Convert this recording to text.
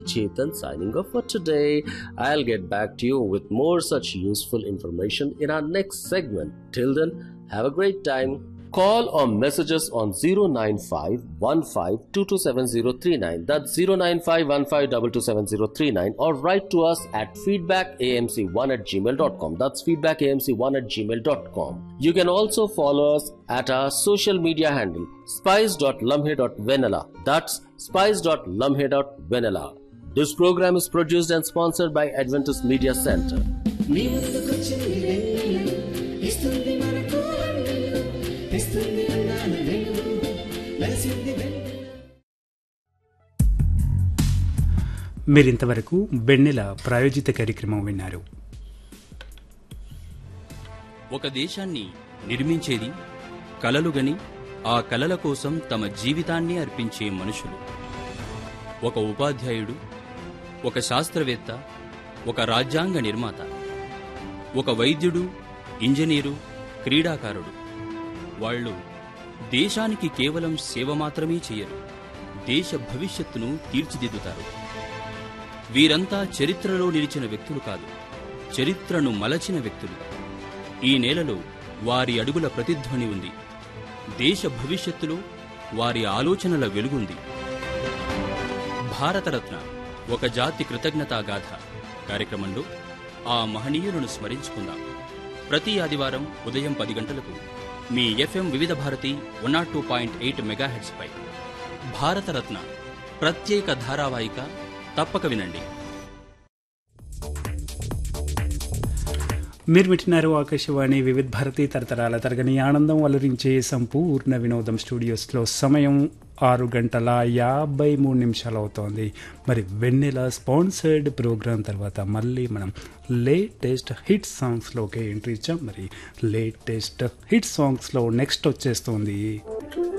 Chetan signing off for today. I'll get back to you with more such useful information in our next segment. Till then, have a great time. Call or message us on 095 1522739. That's 095 1522739 or write to us at feedbackamc1 at gmail.com. That's feedbackamc1 at gmail.com. You can also follow us at our social media handle spice.lumhe.vanilla. That's spice.lumhe.vanilla. This program is produced and sponsored by Adventist Media Center. మీ ముందుకొచ్చింది వెన్నెల, ఇస్తుంది మనకు వెన్నెల, తెస్తుంది అన్నాను వెలుగు, వెలసింది వెన్నెల. మీరింతవరకు వెన్నెల ప్రాయోజిత కార్యక్రమం విన్నారు ఒక దేశాన్ని నిర్మించేది కలలుగని ఆ కలల కోసం తమ జీవితాన్ని అర్పించే మనుషులు ఒక ఉపాధ్యాయుడు ఒక శాస్త్రవేత్త ఒక రాజ్యాంగ నిర్మాత ఒక వైద్యుడు ఇంజనీరు క్రీడాకారుడు వాళ్ళు దేశానికి కేవలం సేవ మాత్రమే చేయరు దేశ భవిష్యత్తును తీర్చిదిద్దుతారు వీరంతా చరిత్రలో నిలిచిన వ్యక్తులు కాదు చరిత్రను మలచిన వ్యక్తులు ఈ నేలలో వారి అడుగుల ప్రతిధ్వని ఉంది దేశ భవిష్యత్తులో వారి ఆలోచనల వెలుగుంది భారతరత్న ఒక జాతి కృతజ్ఞతా గాథ కార్యక్రమంలో ఆ మహనీయులను స్మరించుకుందాం ప్రతి ఆదివారం ఉదయం పది గంటలకు మీ FM Vividh Bharati one nought two point eight మెగాహెడ్స్పై భారతరత్న ప్రత్యేక ధారావాహిక తప్పక వినండి మీరు వింటున్నారు ఆకాశవాణి వివిధ భారతి తరతరాల తరగని ఆనందం అలరించే సంపూర్ణ వినోదం స్టూడియోస్లో సమయం ఆరు గంటల యాభై మూడు నిమిషాలు అవుతోంది మరి వెన్నెల స్పాన్సర్డ్ ప్రోగ్రామ్ తర్వాత మళ్ళీ మనం లేటెస్ట్ హిట్ సాంగ్స్లోకి ఎంట్రీ ఇచ్చాం మరి లేటెస్ట్ హిట్ సాంగ్స్లో నెక్స్ట్ వచ్చేస్తుంది